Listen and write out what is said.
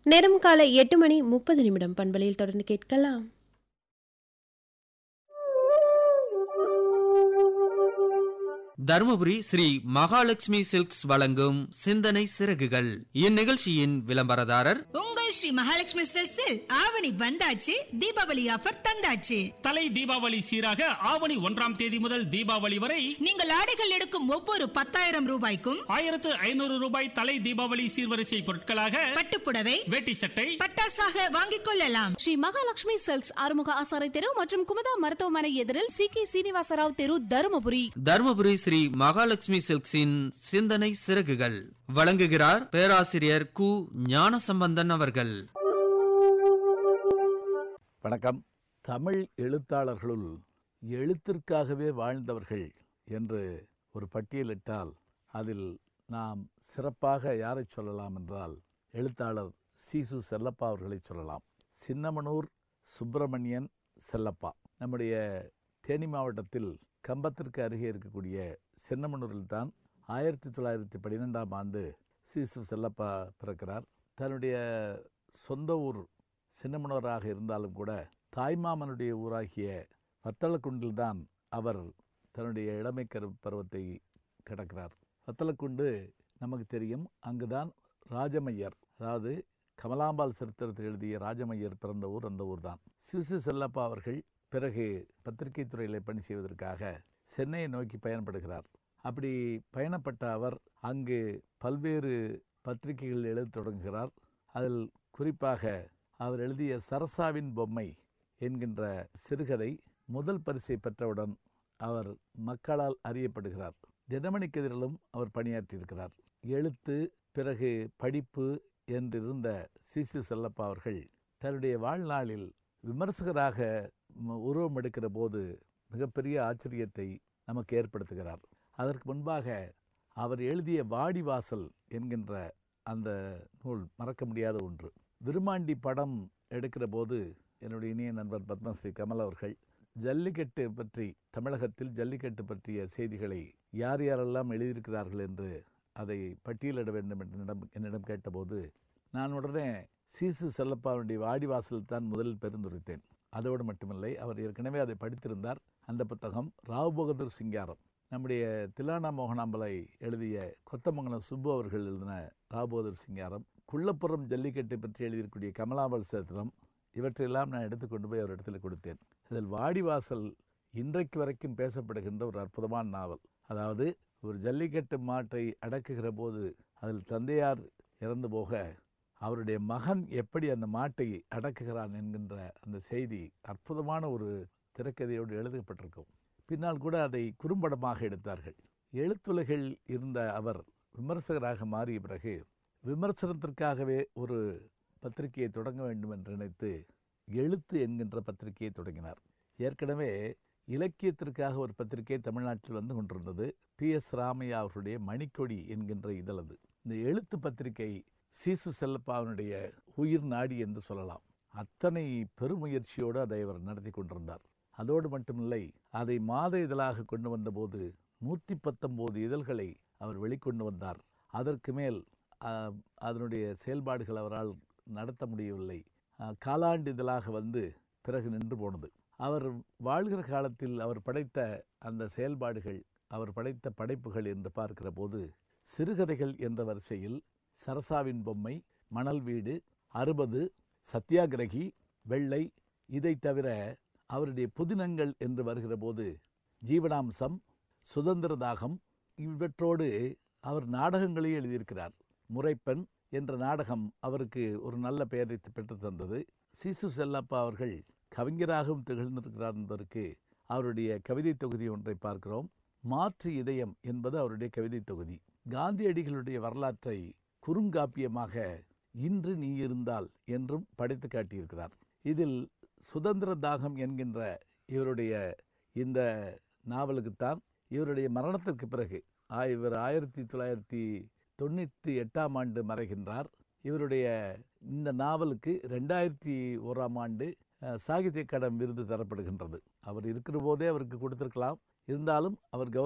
நேரம் காலை எட்டு மணி முப்பது நிமிடம் பண்பலையில் தொடர்ந்து கேட்கலாம் தருமபுரி ஸ்ரீ மகாலட்சுமி சில்க்ஸ் வழங்கும் சிந்தனை சிறகுகள் இந்நிகழ்ச்சியின் விளம்பரதாரர் உங்கள் ஸ்ரீ மகாலட்சுமி செல்ஸில் ஆவணி வந்தாச்சு தீபாவளி ஆஃபர் தந்தாச்சு தலை தீபாவளி சீராக ஆவணி ஒன்றாம் தேதி முதல் தீபாவளி வரை நீங்கள் ஆடைகள் எடுக்கும் ஒவ்வொரு பத்தாயிரம் ரூபாய்க்கும் ஆயிரத்து ஐநூறு ரூபாய் தலை தீபாவளி சீர்வரிசை பொருட்களாக பட்டுப்புடவை வேட்டி சட்டை பட்டாசாக வாங்கிக் கொள்ளலாம் ஸ்ரீ மகாலட்சுமி செல்ஸ் ஆறுமுக ஆசாரை தெரு மற்றும் குமுதா மருத்துவமனை எதிரில் சி கே சீனிவாசராவ் தெரு தருமபுரி தருமபுரி ஸ்ரீ மகாலட்சுமி சில்க்ஸின் சிந்தனை சிறகுகள் வழங்குகிறார் பேராசிரியர் கு ஞானசம்பந்தன் அவர்கள் வணக்கம் தமிழ் எழுத்தாளர்களுள் எழுத்திற்காகவே வாழ்ந்தவர்கள் என்று ஒரு பட்டியலிட்டால் அதில் நாம் சிறப்பாக யாரை சொல்லலாம் என்றால் எழுத்தாளர் சீசு செல்லப்பா அவர்களை சொல்லலாம் சின்னமனூர் சுப்பிரமணியன் செல்லப்பா நம்முடைய தேனி மாவட்டத்தில் கம்பத்திற்கு அருகே இருக்கக்கூடிய சின்னமனூரில் தான் ஆயிரத்தி தொள்ளாயிரத்தி பன்னிரெண்டாம் ஆண்டு சீசு செல்லப்பா பிறக்கிறார் தன்னுடைய சொந்த ஊர் சின்னமனூராக இருந்தாலும் கூட தாய்மாமனுடைய ஊராகிய வத்தலக்குண்டில்தான் அவர் தன்னுடைய இளமை கரு பருவத்தை கிடக்கிறார் வத்தலக்குண்டு நமக்கு தெரியும் அங்குதான் ராஜமையர் அதாவது கமலாம்பாள் சரித்திரத்தை எழுதிய ராஜமையர் பிறந்த ஊர் அந்த ஊர் தான் சிசு செல்லப்பா அவர்கள் பிறகு பத்திரிகை துறையில் பணி செய்வதற்காக சென்னையை நோக்கி பயணப்படுகிறார் அப்படி பயணப்பட்ட அவர் அங்கு பல்வேறு பத்திரிகைகள் எழுதத் தொடங்குகிறார் அதில் குறிப்பாக அவர் எழுதிய சரசாவின் பொம்மை என்கின்ற சிறுகதை முதல் பரிசை பெற்றவுடன் அவர் மக்களால் அறியப்படுகிறார் தினமணி கதிரிலும் அவர் பணியாற்றியிருக்கிறார் எழுத்து பிறகு படிப்பு என்றிருந்த சிசு செல்லப்பா அவர்கள் தன்னுடைய வாழ்நாளில் விமர்சகராக ம- உருவம் எடுக்கிற போது மிகப்பெரிய ஆச்சரியத்தை நமக்கு ஏற்படுத்துகிறார் அதற்கு முன்பாக அவர் எழுதிய வாடிவாசல் என்கின்ற அந்த நூல் மறக்க முடியாத ஒன்று விருமாண்டி படம் எடுக்கிற போது என்னுடைய இனிய நண்பர் பத்மஸ்ரீ கமல் அவர்கள் ஜல்லிக்கட்டு பற்றி தமிழகத்தில் ஜல்லிக்கட்டு பற்றிய செய்திகளை யார் யாரெல்லாம் எழுதியிருக்கிறார்கள் என்று அதை பட்டியலிட வேண்டும் என்று என்னிடம் என்னிடம் கேட்டபோது நான் உடனே சீசு செல்லப்பாவுடைய வாடிவாசல் தான் முதலில் பெருந்துரைத்தேன் அதோடு மட்டுமில்லை அவர் ஏற்கனவே அதை படித்திருந்தார் அந்த புத்தகம் ராவ் பகதூர் சிங்காரம் நம்முடைய திலானா மோகனாம்பலை எழுதிய கொத்தமங்கலம் சுப்பு அவர்கள் எழுதின ராவ் பகதூர் சிங்காரம் குள்ளப்புறம் ஜல்லிக்கட்டை பற்றி எழுதியிருக்கக்கூடிய கமலாம்பல் சேத்திரம் இவற்றையெல்லாம் நான் எடுத்துக்கொண்டு போய் அவர் இடத்துல கொடுத்தேன் இதில் வாடிவாசல் இன்றைக்கு வரைக்கும் பேசப்படுகின்ற ஒரு அற்புதமான நாவல் அதாவது ஒரு ஜல்லிக்கட்டு மாட்டை அடக்குகிற போது அதில் தந்தையார் இறந்து போக அவருடைய மகன் எப்படி அந்த மாட்டை அடக்குகிறான் என்கின்ற அந்த செய்தி அற்புதமான ஒரு திரைக்கதையோடு எழுதப்பட்டிருக்கும் பின்னால் கூட அதை குறும்படமாக எடுத்தார்கள் எழுத்துலகில் இருந்த அவர் விமர்சகராக மாறிய பிறகு விமர்சனத்திற்காகவே ஒரு பத்திரிகையை தொடங்க வேண்டும் என்று நினைத்து எழுத்து என்கின்ற பத்திரிகையை தொடங்கினார் ஏற்கனவே இலக்கியத்திற்காக ஒரு பத்திரிகை தமிழ்நாட்டில் வந்து கொண்டிருந்தது பி எஸ் ராமையா அவர்களுடைய மணிக்கொடி என்கின்ற இதழ் அது இந்த எழுத்து பத்திரிகை சீசு செல்லப்பாவினுடைய உயிர் நாடி என்று சொல்லலாம் அத்தனை பெருமுயற்சியோடு அதை அவர் நடத்தி கொண்டிருந்தார் அதோடு மட்டுமில்லை அதை மாத இதழாக கொண்டு வந்தபோது நூற்றி பத்தொம்போது இதழ்களை அவர் வெளிக்கொண்டு வந்தார் அதற்கு மேல் ஆ, அதனுடைய செயல்பாடுகள் அவரால் நடத்த முடியவில்லை ஆ, காலாண்டு இதழாக வந்து பிறகு நின்று போனது அவர் வாழ்கிற காலத்தில் அவர் படைத்த அந்த செயல்பாடுகள் அவர் படைத்த படைப்புகள் என்று பார்க்கிற போது சிறுகதைகள் என்ற வரிசையில் சரசாவின் பொம்மை மணல் வீடு அறுபது சத்தியாகிரகி வெள்ளை இதை தவிர அவருடைய புதினங்கள் என்று வருகிற போது ஜீவனாம்சம் சுதந்திர தாகம் இவற்றோடு அவர் நாடகங்களையும் எழுதியிருக்கிறார் முறைப்பெண் என்ற நாடகம் அவருக்கு ஒரு நல்ல பெயரை பெற்று தந்தது சிசு செல்லப்பா அவர்கள் கவிஞராகவும் திகழ்ந்திருக்கிறார் என்பதற்கு அவருடைய கவிதை தொகுதி ஒன்றை பார்க்கிறோம் மாற்று இதயம் என்பது அவருடைய கவிதை தொகுதி காந்தியடிகளுடைய வரலாற்றை குறுங்காப்பியமாக இன்று நீ இருந்தால் என்றும் படைத்து காட்டியிருக்கிறார் இதில் சுதந்திர தாகம் என்கின்ற இவருடைய இந்த நாவலுக்குத்தான் இவருடைய மரணத்திற்கு பிறகு ஆ- இவர் ஆயிரத்தி தொள்ளாயிரத்தி தொண்ணூற்றி எட்டாம் ஆண்டு மறைகின்றார் இவருடைய இந்த நாவலுக்கு ரெண்டாயிரத்தி ஓராம் ஆண்டு அஹ், சாகித்ய அகாடமி விருது தரப்படுகின்றது அவர் இருக்கிற போதே அவருக்கு கொடுத்திருக்கலாம் இருந்தாலும் அவர் கௌரவ